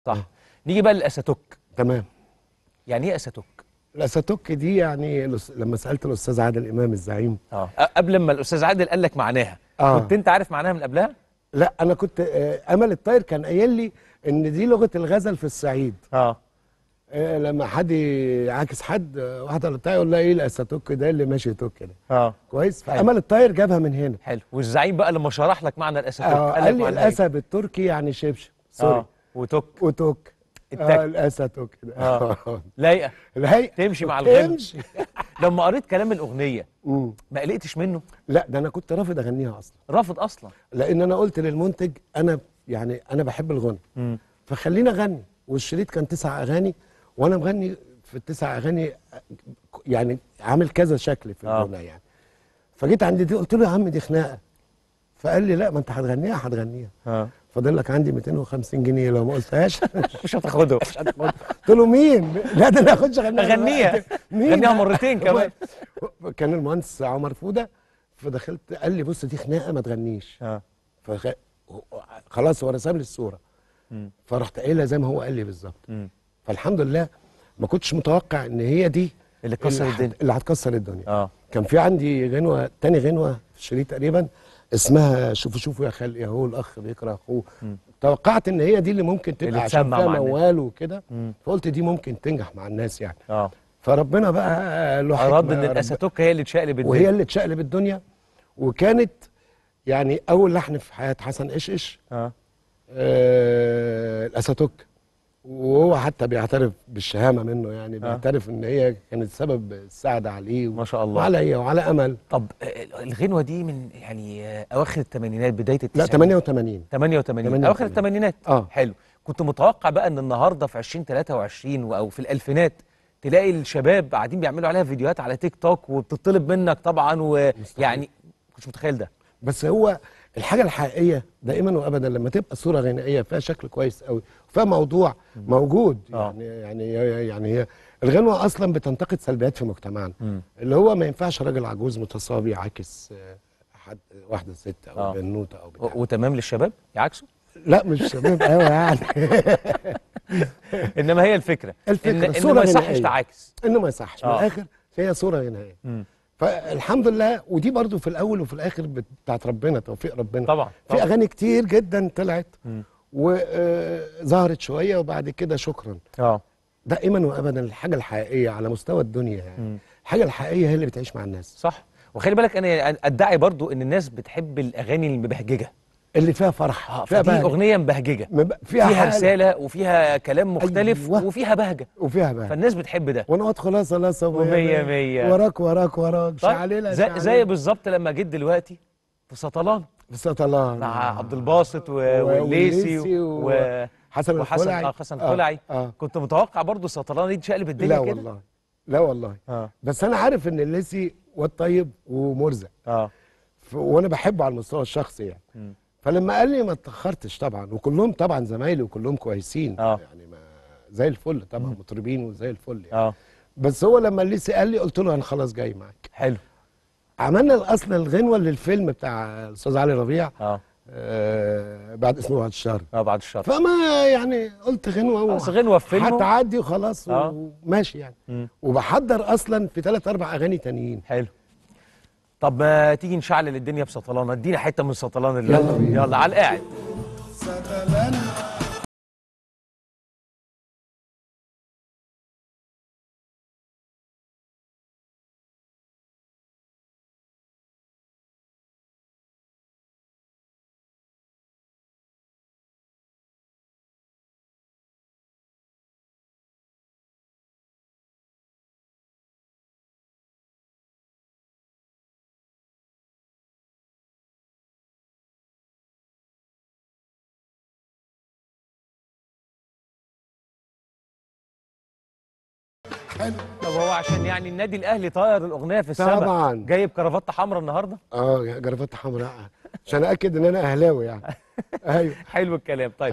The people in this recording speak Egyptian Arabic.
صح نيجي بقى للاساتوك تمام يعني ايه اساتوك الاساتوك دي يعني الأس- لما سالت الاستاذ عادل امام الزعيم اه قبل ما الاستاذ عادل قال لك معناها آه. كنت انت عارف معناها من قبلها لا انا كنت آه، امل الطاير كان قايل لي ان دي لغه الغزل في الصعيد اه آه، لما حد يعاكس حد آه، واحد ولا بتاع يقول لها ايه الاساتوك ده اللي ماشي توك كده اه كويس حلو. فامل الطاير جابها من هنا حلو والزعيم بقى لما شرح لك معنى الاساتوك آه قال قال لك لي معناها إيه؟ الاسد التركي يعني شبشب سوري اه وتوك وتوك التك. آه الاساتوك ده آه. لايقه الهيئه تمشي مع الغنى تمشي لما قريت كلام الاغنيه مم. ما قلقتش منه لا ده انا كنت رافض اغنيها اصلا رافض اصلا لان انا قلت للمنتج انا يعني انا بحب الغنى مم. فخلينا اغني والشريط كان تسع اغاني وانا مغني في التسع اغاني يعني عامل كذا شكل في آه. الغنى يعني فجيت عند دي قلت له يا عم دي خناقه فقال لي لا ما انت هتغنيها هتغنيها اه فاضل لك عندي 250 جنيه لو ما قلتهاش مش هتاخده قلت له مين؟ لا ده انا اخدش اغنيها اغنيها دلوقتي. مين غنيها ده؟ مرتين كمان كان المهندس عمر فوده فدخلت قال لي بص دي خناقه ما تغنيش اه فخ... خلاص هو رسم لي الصوره مم. فرحت قايلها زي ما هو قال لي بالظبط مم. فالحمد لله ما كنتش متوقع ان هي دي اللي كسر اللي هت- الدنيا اللي هتكسر الدنيا اه كان في عندي غنوه تاني غنوه في الشريط تقريبا اسمها شوفوا شوفوا يا خلق هو الاخ بيكره اخوه مم. توقعت ان هي دي اللي ممكن اللي تبقى عشان تسمع فيها مع الناس. موال وكده مم. فقلت دي ممكن تنجح مع الناس يعني اه فربنا بقى له حكمة اراد ان يا رب. الاساتوك هي اللي تشقلب الدنيا وهي اللي تشقلب الدنيا وكانت يعني اول لحن في حياه حسن قشقش اه آه الاساتوك وهو حتى بيعترف بالشهامه منه يعني بيعترف ان هي كانت سبب السعاده عليه ما شاء الله وعليا وعلى امل طب آه، الغنوه دي من يعني آه، اواخر الثمانينات بدايه لا التسعينات 88 88 88. اواخر الثمانينات اه حلو كنت متوقع بقى ان النهارده في 2023 و- او في الالفينات تلاقي الشباب قاعدين بيعملوا عليها فيديوهات على تيك توك وبتطلب منك طبعا ويعني كنتش متخيل ده بس هو الحاجه الحقيقيه دائما وابدا لما تبقى صوره غنائيه فيها شكل كويس قوي وفيها موضوع موجود آه. يعني يعني يعني هي الغنوه اصلا بتنتقد سلبيات في مجتمعنا مم. اللي هو ما ينفعش راجل عجوز متصابي يعاكس آه، حد واحده ست او آه. بنوته او بتاع و- وتمام للشباب يعكسوا لا مش شباب قوي يعني انما هي الفكره الفكرة، ان, إن صورة ما يصحش غنائية. تعاكس انه ما يصحش من آه. الاخر هي صوره غنائيه مم. فالحمد لله ودي برضو في الاول وفي الاخر بتاعت ربنا توفيق ربنا طبعا في طبعا اغاني كتير جدا طلعت مم. وظهرت شويه وبعد كده شكرا اه دائما وابدا الحاجه الحقيقيه على مستوى الدنيا يعني مم. الحاجه الحقيقيه هي اللي بتعيش مع الناس صح وخلي بالك انا ادعي برضو ان الناس بتحب الاغاني المبهججه اللي فيها فرح اه فيها فدي بهجة. اغنيه مبهججه مب- فيها, فيها حالة رساله وفيها كلام مختلف أيوة. وفيها بهجه وفيها بهجة فالناس بتحب ده وانا واقف خلاص خلاص ومية مية. وراك وراك وراك طيب شعلله زي, شعللة. زي بالظبط لما جيت دلوقتي في سطلان بسطلان مع عبد الباسط و- والليسي والليسي و... و- حسن وحسن الخلعي اه حسن الخلعي آه. كنت متوقع برضو سطلان دي تشقلب الدنيا لا كده والله لا والله اه بس انا عارف ان الليسي واد طيب ومرزق اه ف- وانا بحبه على المستوى الشخصي يعني مم. فلما قال لي ما اتاخرتش طبعا وكلهم طبعا زمايلي وكلهم كويسين آه. يعني ما زي الفل طبعا مطربين وزي الفل يعني اه بس هو لما الليسي قال لي قلت له انا خلاص جاي معاك حلو عملنا اصلا الغنوه للفيلم بتاع الاستاذ علي ربيع اه آه بعد اسمه بعد الشهر اه بعد الشر فما يعني قلت غنوه خلاص غنوه في فيلم هتعدي وخلاص آه. وماشي يعني مم. وبحضر اصلا في ثلاث اربع اغاني تانيين حلو طب ما تيجي نشعلل الدنيا بسطلان ادينا حته من سطلان اللي يلا بينا. يلا على القاعد حلو طب هو عشان يعني النادي الاهلي طاير الاغنيه في السماء طبعا. جايب كرافته حمراء النهارده اه جرافات حمراء عشان اكد ان انا اهلاوي يعني ايوه حلو الكلام طيب